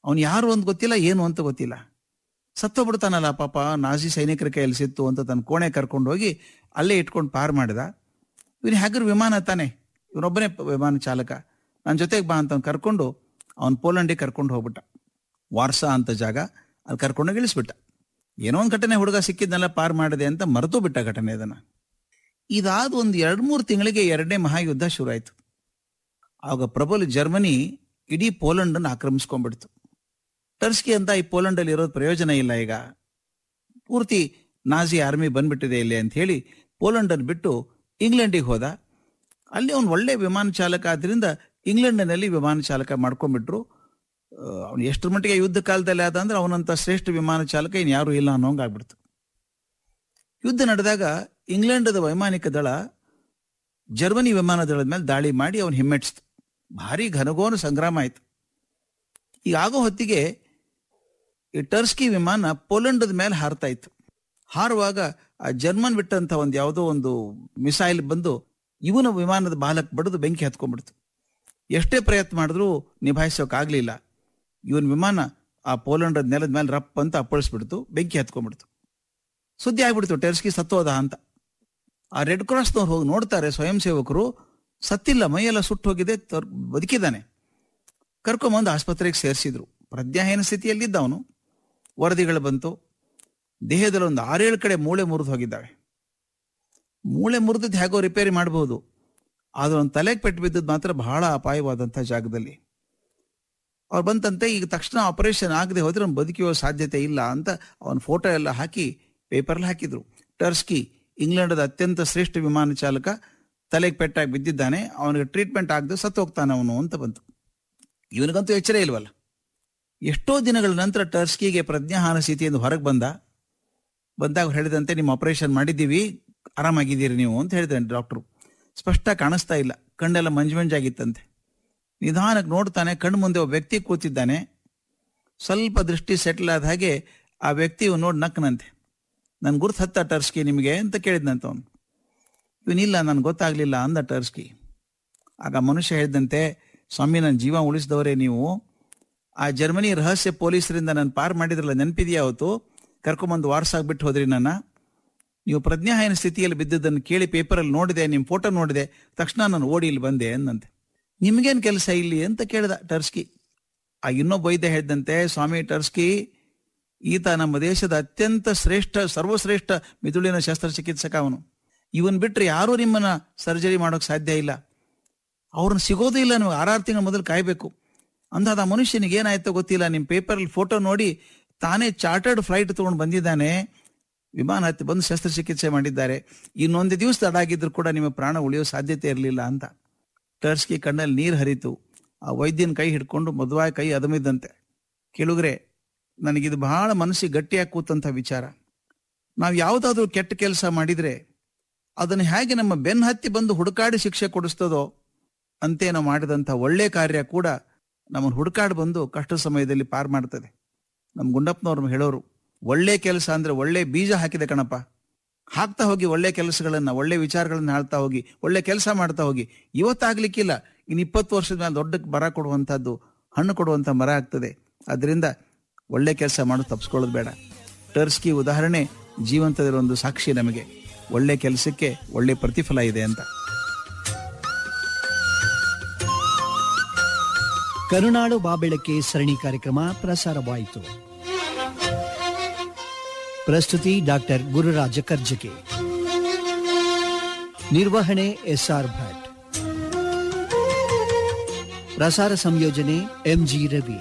ಅವನು ಯಾರು ಅಂತ ಗೊತ್ತಿಲ್ಲ ಏನು ಅಂತ ಗೊತ್ತಿಲ್ಲ ಸತ್ತೋಗ್ಬಿಡ್ತಾನಲ್ಲ ಪಾಪ ನಾಜಿ ಸೈನಿಕರ ಕೈಯಲ್ಲಿ ಸಿತ್ತು ಅಂತ ತನ್ನ ಕೋಣೆ ಕರ್ಕೊಂಡು ಹೋಗಿ ಅಲ್ಲೇ ಇಟ್ಕೊಂಡು ಪಾರ್ ಮಾಡಿದ ಇವನು ಹ್ಯಾಗರ್ ವಿಮಾನ ತಾನೆ ಇವನೊಬ್ಬನೇ ಪ- ವಿಮಾನ ಚಾಲಕ ನನ್ನ ಜೊತೆಗೆ ಬಾ ಅಂತ ಅವ್ನು ಕರ್ಕೊಂಡು ಅವನು ಪೋಲೆಂಡಿಗೆ ಕರ್ಕೊಂಡು ಹೋಗ್ಬಿಟ್ಟ ವಾರ್ಸಾ ಅಂತ ಜಾಗ ಅಲ್ಲಿ ಕರ್ಕೊಂಡು ಇಳಿಸ್ಬಿಟ್ಟ ಏನೋ ಒಂದು ಘಟನೆ ಹುಡುಗ ಸಿಕ್ಕಿದ್ನೆಲ್ಲ ಪಾರ್ ಮಾಡಿದೆ ಅಂತ ಮರೆತು ಬಿಟ್ಟ ಘಟನೆ ಅದನ್ನ ಇದಾದ ಒಂದು ಎರಡು ಮೂರು ತಿಂಗಳಿಗೆ ಎರಡನೇ ಮಹಾಯುದ್ಧ ಶುರು ಆಯ್ತು ಆಗ ಪ್ರಬಲ ಜರ್ಮನಿ ಇಡೀ ಪೋಲೆಂಡ್ ಅನ್ನು ಆಕ್ರಮಿಸ್ಕೊಂಡ್ಬಿಡ್ತು ಟರ್ಸ್ಕಿ ಅಂತ ಈ ಪೋಲೆಂಡ್ ಅಲ್ಲಿ ಇರೋದು ಪ್ರಯೋಜನ ಇಲ್ಲ ಈಗ ಪೂರ್ತಿ ನಾಜಿ ಆರ್ಮಿ ಬಂದ್ಬಿಟ್ಟಿದೆ ಇಲ್ಲಿ ಅಂತ ಹೇಳಿ ಪೋಲೆಂಡ್ ಅನ್ನು ಬಿಟ್ಟು ಇಂಗ್ಲೆಂಡಿಗೆ ಹೋದ ಅಲ್ಲಿ ಅವನು ಒಳ್ಳೆ ವಿಮಾನ ಚಾಲಕ ಆದ್ರಿಂದ ಇಂಗ್ಲೆಂಡಿನಲ್ಲಿ ವಿಮಾನ ಚಾಲಕ ಮಾಡ್ಕೊಂಡ್ಬಿಟ್ರು ಅವನು ಎಷ್ಟರ ಮಟ್ಟಿಗೆ ಯುದ್ಧ ಕಾಲದಲ್ಲಿ ಆದ ಅಂದ್ರೆ ಅವನಂತ ಶ್ರೇಷ್ಠ ವಿಮಾನ ಚಾಲಕ ಇನ್ ಯಾರು ಇಲ್ಲ ಅನ್ನೋಂಗ್ ಆಗ್ಬಿಡ್ತು ಯುದ್ಧ ನಡೆದಾಗ ಇಂಗ್ಲೆಂಡದ ವೈಮಾನಿಕ ದಳ ಜರ್ಮನಿ ವಿಮಾನ ದಳದ ಮೇಲೆ ದಾಳಿ ಮಾಡಿ ಅವನು ಹಿಮ್ಮೆಟ್ಟಿಸ್ತು ಭಾರಿ ಘನಘೋರ ಸಂಗ್ರಾಮ ಆಯ್ತು ಈಗ ಆಗೋ ಹೊತ್ತಿಗೆ ಈ ಟರ್ಸ್ಕಿ ವಿಮಾನ ಪೋಲೆಂಡದ ಮೇಲೆ ಹಾರ್ತಾ ಇತ್ತು ಹಾರುವಾಗ ಆ ಜರ್ಮನ್ ಬಿಟ್ಟಂತ ಒಂದು ಯಾವುದೋ ಒಂದು ಮಿಸೈಲ್ ಬಂದು ಇವನ ವಿಮಾನದ ಬಾಲಕ್ ಬಡಿದು ಬೆಂಕಿ ಹತ್ಕೊಂಡ್ಬಿಡ್ತು ಎಷ್ಟೇ ಪ್ರಯತ್ನ ಮಾಡಿದ್ರೂ ನಿಭಾಯಿಸೋಕ್ಕಾಗ್ಲಿಲ್ಲ ಇವನ್ ವಿಮಾನ ಆ ಪೋಲೆಂಡ್ ನೆಲದ ಮೇಲೆ ರಪ್ ಅಂತ ಅಪ್ಪಳಿಸ್ಬಿಡ್ತು ಬೆಂಕಿ ಹತ್ಕೊಂಡ್ಬಿಡ್ತು ಸುದ್ದಿ ಆಗ್ಬಿಡ್ತು ಟೆರ್ಸ್ಕಿ ಸತ್ತೋದ ಅಂತ ಆ ರೆಡ್ ಕ್ರಾಸ್ನವ್ರು ಹೋಗಿ ನೋಡ್ತಾರೆ ಸ್ವಯಂ ಸೇವಕರು ಸತ್ತಿಲ್ಲ ಮೈಯೆಲ್ಲ ಸುಟ್ಟು ಹೋಗಿದೆ ತರ್- ಬದುಕಿದ್ದಾನೆ ಕರ್ಕೊಂಬಂದು ಆಸ್ಪತ್ರೆಗೆ ಸೇರಿಸಿದ್ರು ಪ್ರಜ್ಞಾಹೀನ ಸ್ಥಿತಿಯಲ್ಲಿದ್ದ ಅವನು ವರದಿಗಳು ಬಂತು ದೇಹದಲ್ಲಿ ಒಂದು ಆರೇಳು ಕಡೆ ಮೂಳೆ ಮುರಿದು ಹೋಗಿದ್ದಾವೆ ಮೂಳೆ ಮುರಿದದ್ದು ಹೇಗೋ ರಿಪೇರಿ ಮಾಡಬಹುದು ಆದ್ರೆ ಒಂದು ತಲೆಗೆ ಪೆಟ್ಟು ಬಿದ್ದದ್ದು ಮಾತ್ರ ಬಹಳ ಅಪಾಯವಾದಂಥ ಜಾಗದಲ್ಲಿ ಅವ್ರು ಬಂತಂತೆ ಈಗ ತಕ್ಷಣ ಆಪರೇಷನ್ ಆಗದೆ ಹೋದ್ರೆ ಅವ್ನು ಬದುಕಿಯೋ ಸಾಧ್ಯತೆ ಇಲ್ಲ ಅಂತ ಅವನ ಫೋಟೋ ಎಲ್ಲ ಹಾಕಿ ಪೇಪರ್ಲ್ಲಿ ಹಾಕಿದ್ರು ಟರ್ಸ್ಕಿ ಇಂಗ್ಲೆಂಡದ ಅತ್ಯಂತ ಶ್ರೇಷ್ಠ ವಿಮಾನ ಚಾಲಕ ತಲೆಗೆ ಪೆಟ್ಟಾಗಿ ಬಿದ್ದಿದ್ದಾನೆ ಅವನಿಗೆ ಟ್ರೀಟ್ಮೆಂಟ್ ಆಗದೆ ಸತ್ತು ಹೋಗ್ತಾನೆ ಅವನು ಅಂತ ಬಂತು ಇವನಿಗಂತೂ ಎಚ್ಚರ ಇಲ್ವಲ್ಲ ಎಷ್ಟೋ ದಿನಗಳ ನಂತರ ಟರ್ಸ್ಕಿಗೆ ಪ್ರಜ್ಞಾಹಾನ ಸ್ಥಿತಿಯಿಂದ ಹೊರಗೆ ಬಂದ ಬಂದಾಗ ಹೇಳಿದಂತೆ ನಿಮ್ಮ ಆಪರೇಷನ್ ಮಾಡಿದ್ದೀವಿ ಆರಾಮಾಗಿದ್ದೀರಿ ನೀವು ಅಂತ ಹೇಳಿದ್ದಾನೆ ಡಾಕ್ಟ್ರು ಸ್ಪಷ್ಟ ಕಾಣಿಸ್ತಾ ಇಲ್ಲ ಕಣ್ಣೆಲ್ಲ ಮಂಜು ಮಂಜಾಗಿತ್ತಂತೆ ನಿಧಾನಕ್ಕೆ ನೋಡ್ತಾನೆ ಕಣ್ಣು ಮುಂದೆ ಒಬ್ಬ ವ್ಯಕ್ತಿ ಕೂತಿದ್ದಾನೆ ಸ್ವಲ್ಪ ದೃಷ್ಟಿ ಸೆಟ್ಲ್ ಆದ ಹಾಗೆ ಆ ವ್ಯಕ್ತಿ ನೋಡಿ ನಕ್ಕನಂತೆ ನನ್ ಗುರ್ತು ಹತ್ತ ಟರ್ಸ್ಕಿ ನಿಮಗೆ ಅಂತ ಕೇಳಿದ್ನಂತ ಅವನು ಇವನಿಲ್ಲ ನನ್ಗೆ ಗೊತ್ತಾಗ್ಲಿಲ್ಲ ಅಂದ ಟರ್ಸ್ಕಿ ಆಗ ಮನುಷ್ಯ ಹೇಳಿದಂತೆ ಸ್ವಾಮಿ ನನ್ನ ಜೀವ ಉಳಿಸಿದವರೇ ನೀವು ಆ ಜರ್ಮನಿ ರಹಸ್ಯ ಪೊಲೀಸರಿಂದ ನಾನು ಪಾರ್ ಮಾಡಿದ್ರಲ್ಲ ನೆನಪಿದೆಯಾ ಅವತ್ತು ಕರ್ಕೊಂಬಂದು ವಾರ್ಸಾಗಿ ಬಿಟ್ಟು ಹೋದ್ರಿ ನನ್ನ ನೀವು ಪ್ರಜ್ಞಾಹೀನ ಸ್ಥಿತಿಯಲ್ಲಿ ಬಿದ್ದದ್ದನ್ನು ಕೇಳಿ ಪೇಪರಲ್ಲಿ ನೋಡಿದೆ ನಿಮ್ಮ ಫೋಟೋ ನೋಡಿದೆ ತಕ್ಷಣ ನಾನು ಓಡಿ ಇಲ್ಲಿ ಬಂದೆ ಅಂದಂತೆ ನಿಮ್ಗೇನ್ ಕೆಲಸ ಇಲ್ಲಿ ಅಂತ ಕೇಳ್ದ ಟರ್ಸ್ಕಿ ಆ ಇನ್ನೊಬ್ಬ ವೈದ್ಯ ಹೇಳಿದಂತೆ ಸ್ವಾಮಿ ಟರ್ಸ್ಕಿ ಈತ ನಮ್ಮ ದೇಶದ ಅತ್ಯಂತ ಶ್ರೇಷ್ಠ ಸರ್ವಶ್ರೇಷ್ಠ ಮಿದುಳಿನ ಶಸ್ತ್ರಚಿಕಿತ್ಸಕ ಅವನು ಇವನ್ ಬಿಟ್ರೆ ಯಾರೂ ನಿಮ್ಮನ್ನ ಸರ್ಜರಿ ಮಾಡೋಕ್ ಸಾಧ್ಯ ಇಲ್ಲ ಅವ್ರನ್ನ ಸಿಗೋದೇ ಇಲ್ಲ ನೀವು ಆರಾರು ತಿಂಗಳ ಮೊದಲು ಕಾಯ್ಬೇಕು ಅಂದಾದ ಆ ಮನುಷ್ಯನಿಗೆ ಏನಾಯ್ತೋ ಗೊತ್ತಿಲ್ಲ ನಿಮ್ಮ ಪೇಪರಲ್ಲಿ ಫೋಟೋ ನೋಡಿ ತಾನೇ ಚಾರ್ಟರ್ಡ್ ಫ್ಲೈಟ್ ತಗೊಂಡು ಬಂದಿದ್ದಾನೆ ವಿಮಾನ ಹತ್ತಿ ಬಂದು ಶಸ್ತ್ರಚಿಕಿತ್ಸೆ ಮಾಡಿದ್ದಾರೆ ಇನ್ನೊಂದು ದಿವಸ ತಡಾಗಿದ್ರು ಕೂಡ ನಿಮ್ಮ ಪ್ರಾಣ ಉಳಿಯೋ ಸಾಧ್ಯತೆ ಇರಲಿಲ್ಲ ಅಂತ ಟರ್ಸ್ಕಿ ಕಣ್ಣಲ್ಲಿ ನೀರು ಹರಿತು ಆ ವೈದ್ಯನ ಕೈ ಹಿಡ್ಕೊಂಡು ಮದುವೆ ಕೈ ಅದಮಿದ್ದಂತೆ ಕೆಳಗ್ರೆ ನನಗಿದು ಬಹಳ ಮನಸ್ಸಿಗೆ ಗಟ್ಟಿಯಾಗಿ ಕೂತಂತ ವಿಚಾರ ನಾವು ಯಾವುದಾದ್ರೂ ಕೆಟ್ಟ ಕೆಲಸ ಮಾಡಿದ್ರೆ ಅದನ್ನು ಹೇಗೆ ನಮ್ಮ ಬೆನ್ ಹತ್ತಿ ಬಂದು ಹುಡುಕಾಡಿ ಶಿಕ್ಷೆ ಕೊಡಿಸ್ತದೋ ಅಂತೆ ನಾವು ಮಾಡಿದಂಥ ಒಳ್ಳೆ ಕಾರ್ಯ ಕೂಡ ನಮ್ಮನ್ನು ಹುಡುಕಾಡಿ ಬಂದು ಕಷ್ಟ ಸಮಯದಲ್ಲಿ ಪಾರ್ ಮಾಡ್ತದೆ ನಮ್ಮ ಗುಂಡಪ್ಪನವ್ರು ಹೇಳೋರು ಒಳ್ಳೆ ಕೆಲಸ ಅಂದ್ರೆ ಒಳ್ಳೆ ಬೀಜ ಹಾಕಿದೆ ಕಣಪ್ಪ ಹಾಕ್ತಾ ಹೋಗಿ ಒಳ್ಳೆ ಕೆಲಸಗಳನ್ನ ಒಳ್ಳೆ ವಿಚಾರಗಳನ್ನ ಹಾಳ್ತಾ ಹೋಗಿ ಒಳ್ಳೆ ಕೆಲಸ ಮಾಡ್ತಾ ಹೋಗಿ ಇವತ್ತಾಗ್ಲಿಕ್ಕಿಲ್ಲ ಇನ್ನು ಇಪ್ಪತ್ತು ವರ್ಷದ ಮೇಲೆ ದೊಡ್ಡ ಮರ ಕೊಡುವಂತಹದ್ದು ಹಣ್ಣು ಕೊಡುವಂತ ಮರ ಆಗ್ತದೆ ಅದರಿಂದ ಒಳ್ಳೆ ಕೆಲಸ ಮಾಡೋದು ತಪ್ಪಿಸ್ಕೊಳ್ಳೋದು ಬೇಡ ಟರ್ಸ್ಕಿ ಉದಾಹರಣೆ ಜೀವಂತದಿರೋ ಒಂದು ಸಾಕ್ಷಿ ನಮಗೆ ಒಳ್ಳೆ ಕೆಲಸಕ್ಕೆ ಒಳ್ಳೆ ಪ್ರತಿಫಲ ಇದೆ ಅಂತ ಕರುನಾಡು ಬಾಬೆಳಕೆ ಸರಣಿ ಕಾರ್ಯಕ್ರಮ ಪ್ರಸಾರವಾಯಿತು ಪ್ರಸ್ತುತಿ ಡಾಕ್ಟರ್ ಗುರುರಾಜ ಕರ್ಜಕೆ ನಿರ್ವಹಣೆ ಎಸ್ಆರ್ ಭಟ್ ಪ್ರಸಾರ ಸಂಯೋಜನೆ ಎಂಜಿ ರವಿ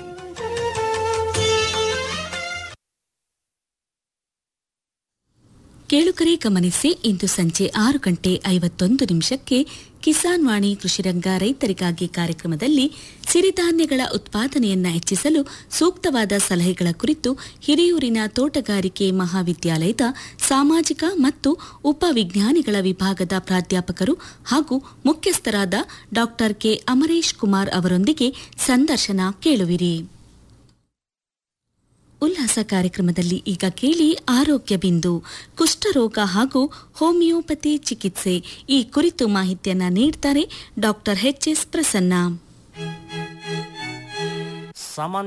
ಕೇಳುಗರೆ ಗಮನಿಸಿ ಇಂದು ಸಂಜೆ ಆರು ಗಂಟೆ ಐವತ್ತೊಂದು ನಿಮಿಷಕ್ಕೆ ಕಿಸಾನ್ ವಾಣಿ ಕೃಷಿರಂಗ ರೈತರಿಗಾಗಿ ಕಾರ್ಯಕ್ರಮದಲ್ಲಿ ಸಿರಿಧಾನ್ಯಗಳ ಉತ್ಪಾದನೆಯನ್ನ ಹೆಚ್ಚಿಸಲು ಸೂಕ್ತವಾದ ಸಲಹೆಗಳ ಕುರಿತು ಹಿರಿಯೂರಿನ ತೋಟಗಾರಿಕೆ ಮಹಾವಿದ್ಯಾಲಯದ ಸಾಮಾಜಿಕ ಮತ್ತು ಉಪವಿಜ್ಞಾನಿಗಳ ವಿಭಾಗದ ಪ್ರಾಧ್ಯಾಪಕರು ಹಾಗೂ ಮುಖ್ಯಸ್ಥರಾದ ಡಾಕ್ಟರ್ ಕೆ ಅಮರೇಶ್ ಕುಮಾರ್ ಅವರೊಂದಿಗೆ ಸಂದರ್ಶನ ಕೇಳುವಿರಿ ಉಲ್ಲಾಸ ಕಾರ್ಯಕ್ರಮದಲ್ಲಿ ಈಗ ಕೇಳಿ ಆರೋಗ್ಯ ಬಿಂದು ಕುಷ್ಠರೋಗ ಹಾಗೂ ಹೋಮಿಯೋಪತಿ ಚಿಕಿತ್ಸೆ ಈ ಕುರಿತು ಮಾಹಿತಿಯನ್ನ ನೀಡ್ತಾರೆ ಡಾಕ್ಟರ್ ಎಚ್ ಎಸ್ ಪ್ರಸನ್ನ ಸಾಮಾನ್ಯ